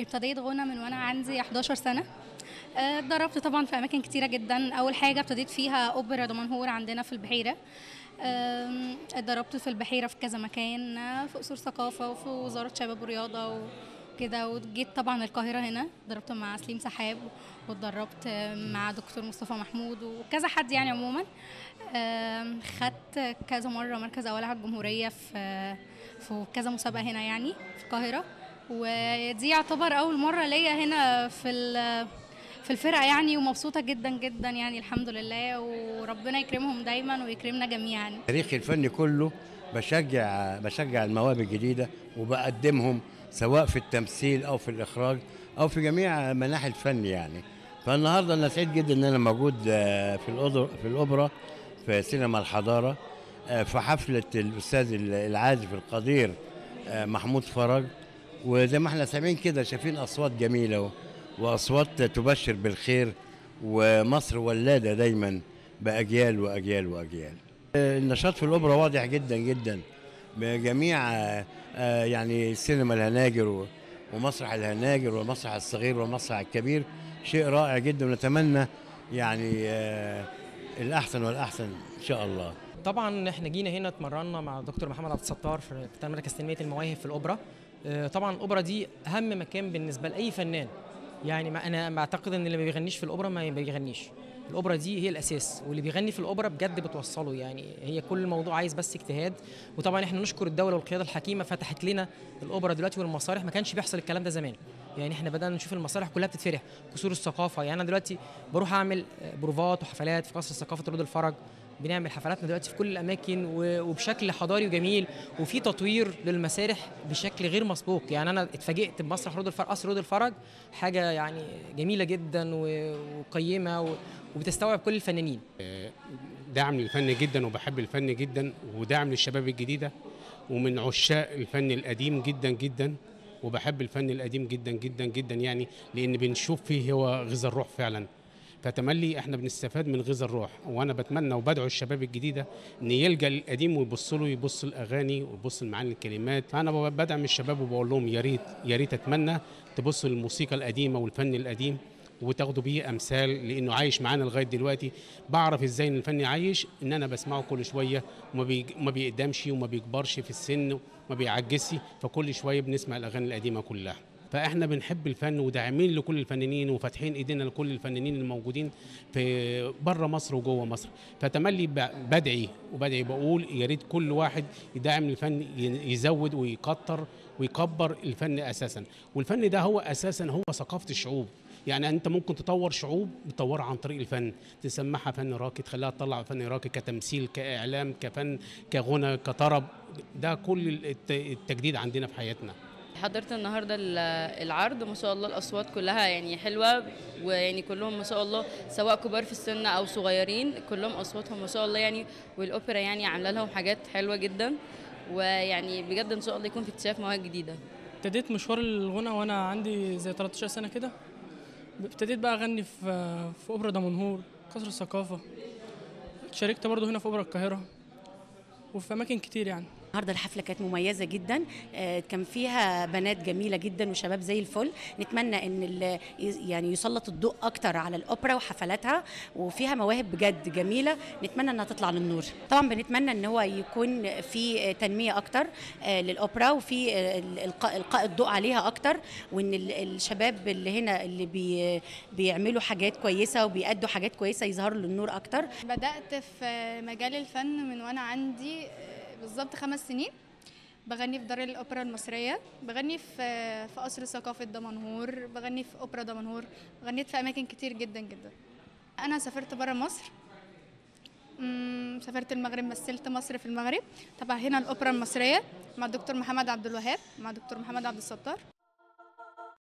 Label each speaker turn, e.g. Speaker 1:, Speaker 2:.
Speaker 1: ابتديت غنى من وانا عندي 11 سنه آه، اتدربت طبعا في اماكن كتيره جدا اول حاجه ابتديت فيها اوبرا دمنهور عندنا في البحيره آم، اتدربت في البحيره في كذا مكان آه، في قصور ثقافه وفي وزاره شباب ورياضه وكده وجيت طبعا القاهره هنا اتدربت مع سليم سحاب واتدربت آه، مع دكتور مصطفى محمود وكذا حد يعني عموما آم، خدت كذا مره مركز اول على الجمهوريه في في كذا مسابقه هنا يعني في القاهره ودي يعتبر اول مره ليا هنا في ال- في الفرقه يعني ومبسوطه جدا جدا يعني الحمد لله وربنا يكرمهم دايما ويكرمنا جميعا
Speaker 2: تاريخي الفني كله بشجع بشجع المواهب الجديده وبقدمهم سواء في التمثيل او في الاخراج او في جميع مناحي الفن يعني فالنهارده انا سعيد جدا ان انا موجود آه، في الأوضر في الاوبرا في سينما الحضاره آه، في حفله الاستاذ العازف القدير آه، محمود فرج وزي ما احنا سامعين كده شايفين اصوات جميله و- واصوات تبشر بالخير ومصر ولاده دايما باجيال واجيال واجيال النشاط في الاوبرا واضح جدا جدا بجميع آه، آه، يعني سينما الهناجر و- ومسرح الهناجر والمسرح الصغير والمسرح الكبير شيء رائع جدا ونتمنى يعني آه، الاحسن والاحسن ان شاء الله
Speaker 3: طبعا احنا جينا هنا اتمرنا مع دكتور محمد عبد الستار في في مركز تنميه المواهب في الاوبرا آه، طبعا الاوبرا دي اهم مكان بالنسبه لاي فنان يعني ما انا بعتقد ان اللي ما بيغنيش في الاوبرا ما بيغنيش الاوبرا دي هي الاساس واللي بيغني في الاوبرا بجد بتوصله يعني هي كل الموضوع عايز بس اجتهاد وطبعا احنا نشكر الدوله والقياده الحكيمه فتحت لنا الاوبرا دلوقتي والمسارح ما كانش بيحصل الكلام ده زمان يعني احنا بدانا نشوف المسارح كلها بتتفتح قصور الثقافه يعني انا دلوقتي بروح اعمل آه، بروفات وحفلات في قصر الثقافه رود الفرج بنعمل حفلاتنا دلوقتي في كل الاماكن و- وبشكل حضاري وجميل وفي تطوير للمسارح بشكل غير مسبوق يعني انا اتفاجئت بمسرح رود الفرج قصر رود الفرج حاجه يعني جميله جدا و- وقيمه و- وبتستوعب كل الفنانين
Speaker 4: داعم للفن جدا وبحب الفن جدا وداعم للشباب الجديده ومن عشاق الفن القديم جدا جدا وبحب الفن القديم جدا جدا جدا يعني لان بنشوف فيه هو غذاء الروح فعلا فتملي احنا بنستفاد من غذاء الروح وانا بتمنى وبدعو الشباب الجديده ان يلجا للقديم ويبص له يبص الاغاني ويبص لمعاني الكلمات فانا بدعم الشباب وبقول لهم يا ريت يا ريت اتمنى تبصوا للموسيقى القديمه والفن القديم وتاخدوا بيه امثال لانه عايش معانا لغايه دلوقتي بعرف ازاي ان الفن عايش ان انا بسمعه كل شويه وما بي... ما بيقدمش وما بيكبرش في السن وما بيعجزش فكل شويه بنسمع الاغاني القديمه كلها فاحنا بنحب الفن وداعمين لكل الفنانين وفاتحين ايدينا لكل الفنانين الموجودين في بره مصر وجوه مصر فتملي ب- بدعي وبدعي بقول يا ريت كل واحد يدعم الفن ي- يزود ويكتر ويكبر الفن اساسا والفن ده هو اساسا هو ثقافه الشعوب يعني انت ممكن تطور شعوب بتطورها عن طريق الفن تسمعها فن راقي تخليها تطلع فن راقي كتمثيل كاعلام كفن كغنى كطرب ده كل الت- التجديد عندنا في حياتنا
Speaker 5: حضرت النهارده ال- العرض ما شاء الله الاصوات كلها يعني حلوه ويعني كلهم ما شاء الله سواء كبار في السن او صغيرين كلهم اصواتهم ما شاء الله يعني والاوبرا يعني عامله لهم حاجات حلوه جدا ويعني بجد ان شاء الله يكون في اكتشاف مواهب جديده
Speaker 6: ابتديت مشوار الغنى وانا عندي زي 13 سنه كده ابتديت بقى اغني في في اوبرا دمنهور قصر الثقافه شاركت برضه هنا في اوبرا القاهره وفي اماكن كتير يعني
Speaker 7: النهارده الحفله كانت مميزه جدا آه، كان فيها بنات جميله جدا وشباب زي الفل نتمنى ان ال- يعني يسلط الضوء اكتر على الاوبرا وحفلاتها وفيها مواهب بجد جميله نتمنى انها تطلع للنور طبعا بنتمنى ان هو يكون في تنميه اكتر آه، للاوبرا وفي آه، القاء القاء الضوء عليها اكتر وان ال- الشباب اللي هنا اللي بي بيعملوا حاجات كويسه وبيأدوا حاجات كويسه يظهروا للنور اكتر
Speaker 1: بدأت في مجال الفن من وأنا عندي بالظبط خمس سنين بغني في دار الأوبرا المصرية بغني في في قصر ثقافة دمنهور بغني في أوبرا دمنهور غنيت في أماكن كتير جدا جدا أنا سافرت برا مصر مم، سافرت المغرب مثلت مصر في المغرب طبعا هنا الأوبرا المصرية مع الدكتور محمد عبد الوهاب مع الدكتور محمد عبد الستار